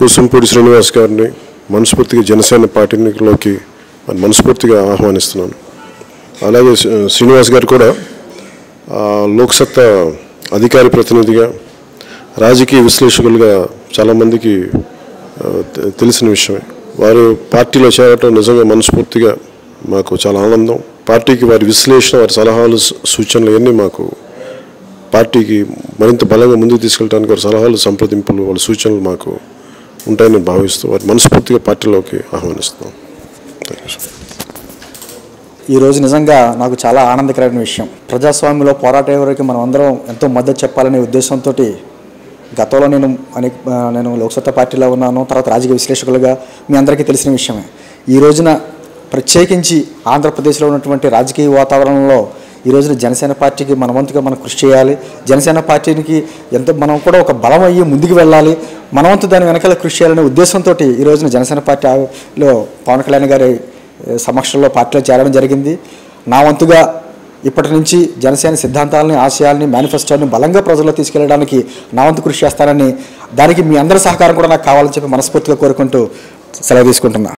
కూసంపూడి శ్రీనివాస్ గారిని మనస్ఫూర్తిగా జనసేన పార్టీలోకి మరి మనస్ఫూర్తిగా ఆహ్వానిస్తున్నాను అలాగే శ్రీ- శ్రీనివాస్ గారు కూడా ఆ, లోక్సత్తా అధికారి ప్రతినిధిగా రాజకీయ విశ్లేషకులుగా చాలామందికి ఆ, తె- తెలిసిన విషయమే వారు పార్టీలో చేరటం నిజంగా మనస్ఫూర్తిగా మాకు చాలా ఆనందం పార్టీకి వారి విశ్లేషణ వారి సలహాలు సూ- సూచనలు ఇవన్నీ మాకు పార్టీకి మరింత బలంగా ముందుకు తీసుకెళ్ళడానికి వారి సలహాలు సంప్రదింపులు వాళ్ళ సూచనలు మాకు ఉంటాయని భావిస్తూ వారి మనస్ఫూర్తిగా పార్టీలోకి ఆహ్వానిస్తున్నాం థ్యాంక్ యూ సార్ ఈరోజు నిజంగా నాకు చాలా ఆనందకరమైన విషయం ప్రజాస్వామ్యంలో పోరాటే వరకు మనం అందరం ఎంతో మద్దతు చెప్పాలనే ఉద్దేశంతో గతంలో నేను అనేక ఆ, నేను లోక్సత్తా పార్టీలో ఉన్నాను తర్వాత రాజకీయ విశ్లేషకులుగా మీ అందరికీ తెలిసిన విషయమే ఈ రోజున ప్రత్యేకించి ఆంధ్రప్రదేశ్లో ఉన్నటువంటి రాజకీయ వాతావరణంలో ఈ రోజున జనసేన పార్టీకి మన వంతుగా మనం కృషి చేయాలి జనసేన పార్టీకి ఎంతో మనం కూడా ఒక బలం అయ్యి ముందుకు వెళ్ళాలి మన వంతు దాని వెనకాల కృషి చేయాలనే ఉద్దేశంతో ఈ రోజున జనసేన పార్టీలో పవన్ కళ్యాణ్ గారి ఏ, సమక్షంలో పార్టీలో చేరడం జరిగింది నా వంతుగా ఇప్పటి నుంచి జనసేన సిద్ధాంతాలని ఆశయాల్ని మేనిఫెస్టోని బలంగా ప్రజల్లో తీసుకెళ్ళడానికి నా వంతు కృషి చేస్తానని దానికి మీ అందరి సహకారం కూడా నాకు కావాలని చెప్పి మనస్ఫూర్తిగా కోరుకుంటూ సెలవు తీసుకుంటున్నా